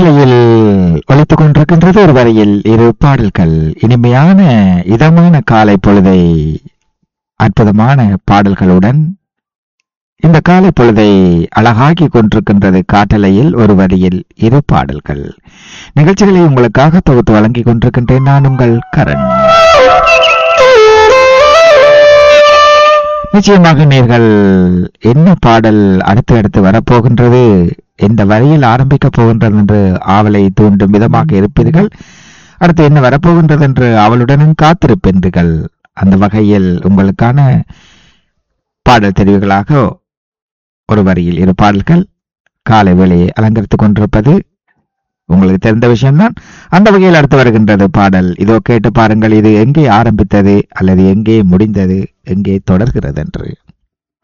காலையில் ஒலித்துக் கொண்டிருக்கின்றது ஒரு வரையில் இரு பாடல்கள் இனிமையான இதமான காலை பொழுதை அற்புதமான பாடல்களுடன் இந்த காலை பொழுதை அழகாக்கி கொண்டிருக்கின்றது காட்டலையில் ஒரு வரியில் இரு பாடல்கள் நிகழ்ச்சிகளை உங்களுக்காக தொகுத்து வழங்கிக் கொண்டிருக்கின்றேன் நான் உங்கள் கரண் நிச்சயமாக நீங்கள் என்ன பாடல் அடுத்து அடுத்து வரப்போகின்றது எந்த வரியில் ஆரம்பிக்கப் போகின்றது என்று ஆவலை தூண்டும் விதமாக இருப்பீர்கள் அடுத்து என்ன வரப்போகின்றது என்று அவளுடனும் காத்திருப்பீர்கள் அந்த வகையில் உங்களுக்கான பாடல் தெரிவுகளாக ஒரு வரியில் இரு பாடல்கள் காலை வேளையை அலங்கரித்துக் கொண்டிருப்பது உங்களுக்கு தெரிந்த விஷயம்தான் அந்த வகையில் அடுத்து வருகின்றது பாடல் இதோ கேட்டு பாருங்கள் இது எங்கே ஆரம்பித்தது அல்லது எங்கே முடிந்தது எங்கே தொடர்கிறது என்று